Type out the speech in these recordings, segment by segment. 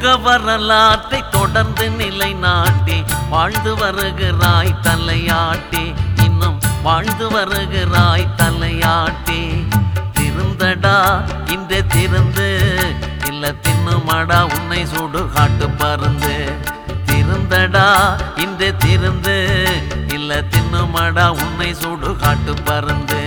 ரோக வரலாற்றை தொடர்ந்து நிலைநாட்டி வாழ்ந்து வருகிறாய் தலையாட்டி இன்னும் வாழ்ந்து வருகிறாய் தலையாட்டி திருந்தடா இந்த திருந்து இல்ல தின்னுமாடா உன்னை சுடு காட்டு பருந்து திருந்தடா இந்த திருந்து இல்ல தின்னுமாடா உன்னை சுடு காட்டு பருந்து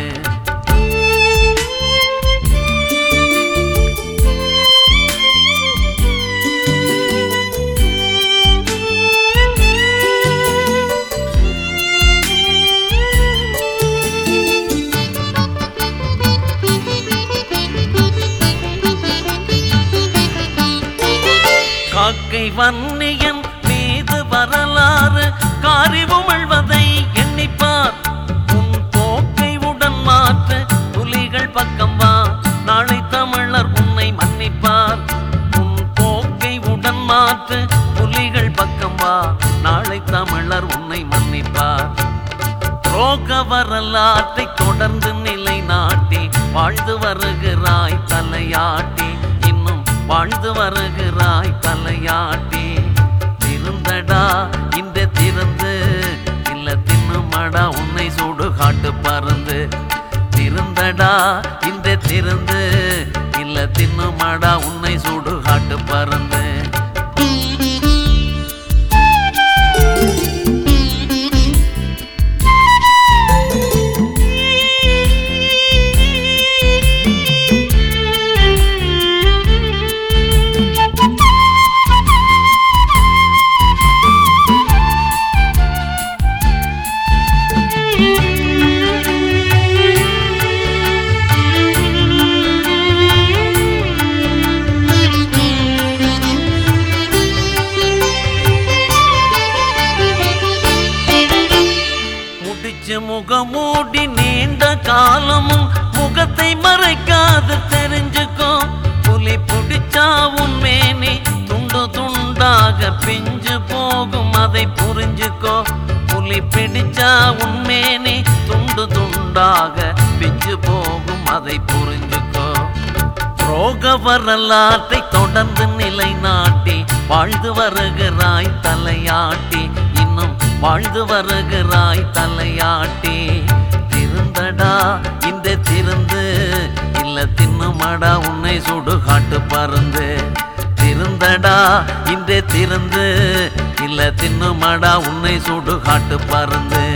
காக்கை வன்னியன் மீது வரலாறு காரி உமிழ்வதை எண்ணிப்பார் உன் போக்கை உடன் மாற்ற புலிகள் பக்கம் வா நாளை தமிழர் உன்னை மன்னிப்பார் உன் போக்கை உடன் மாற்ற புலிகள் பக்கம் வா நாளை தமிழர் உன்னை மன்னிப்பார் ரோக வரலாற்றை தொடர்ந்து நிலைநாட்டி வாழ்ந்து வருகிறாய் தலையாட்டி இன்னும் வாழ்ந்து வருகிறாய் தலையாட்டி திருந்தடா இந்த திறந்து இல்ல தின்னுமடா உன்னை சூடு காட்டு பருந்து திருந்தடா இந்த திறந்து இல்ல தின்னுமடா உன்னை சூடு காட்டு பருந்து முடிச்சு முகமூடி நீண்ட காலமும் முகத்தை மறைக்காது தெரிஞ்சுக்கோ புலி பிடிச்சா உன்மேனி துண்டு துண்டாக பிஞ்சு போகும் அதை புரிஞ்சுக்கோ புலி பிடிச்சா உன்மேனி துண்டு துண்டாக பிஞ்சு போகும் அதை புரிஞ்சுக்கோ ரோக வரலாற்றை தொடர்ந்து நிலைநாட்டி வாழ்ந்து வருகிறாய் தலையாட்டி இன்னும் வாழ்ந்து வருகிறாய் தலையாட்டி திருந்தடா இந்த திருந்து இல்ல தின்னுமடா உன்னை சுடு காட்டு பருந்து திருந்தடா இந்த திருந்து இல்ல தின்னுமடா உன்னை சுடு காட்டு பருந்து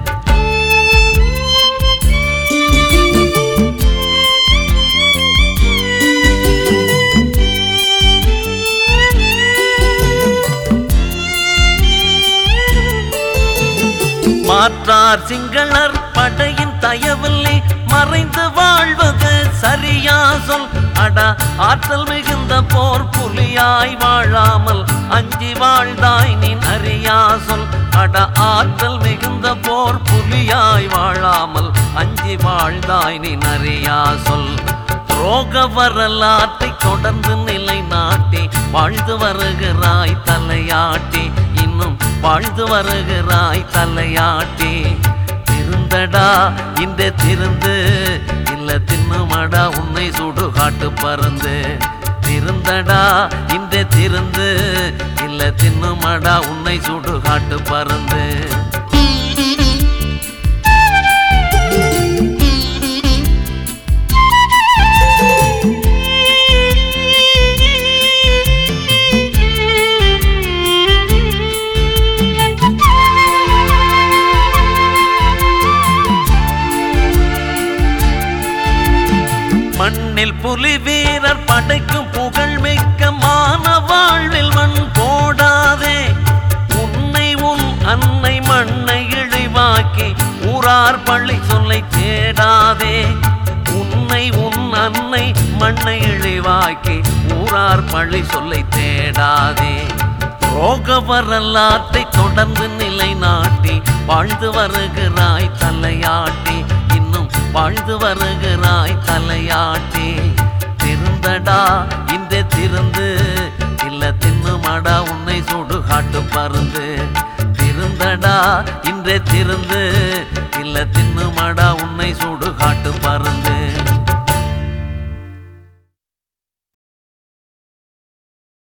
மாற்றார் சிங்களர் படையின் தயவில்லை மறைந்து வாழ்வது சரியா சொல் அடா ஆற்றல் மிகுந்த போர் புலியாய் வாழாமல் அஞ்சி வாழ்ந்தாய் நீ அறியா சொல் அட ஆற்றல் மிகுந்த போர் புலியாய் வாழாமல் அஞ்சி வாழ்ந்தாய் நீ அறியா சொல் ரோக வரலாற்றை தொடர்ந்து நிலைநாட்டி வாழ்ந்து வருகிறாய் தலையாட்டி இன்னும் வாழ்ந்து வருகிறாய் தலையாட்டி திருந்தடா இந்த திருந்து இல்ல தின்னுமடா உன்னை சுடு காட்டு பருந்து திருந்தடா இந்த திருந்து இல்ல தின்னுமடா உன்னை சுடு காட்டு பருந்து மண்ணில் புலி வீரர் படைக்கும் புகழ் மிக்க மான வாழ்வில் மண் போடாதே உன்னை உன் அன்னை மண்ணை இழிவாக்கி ஊரார் பள்ளி சொல்லை தேடாதே உன்னை உன் அன்னை மண்ணை இழிவாக்கி ஊரார் பள்ளி சொல்லை தேடாதே ரோக வரலாற்றை தொடர்ந்து நிலைநாட்டி வாழ்ந்து வருகிறாய் தலையாட்டி இன்னும் வாழ்ந்து வருகிறாய் தலையாட்டி திருந்தடா இந்த திருந்து இல்ல தின்னுமடா உன்னை சுடு காட்டு பருந்து திருந்தடா இந்த திருந்து இல்ல தின்னுமடா உன்னை சுடு காட்டு பருந்து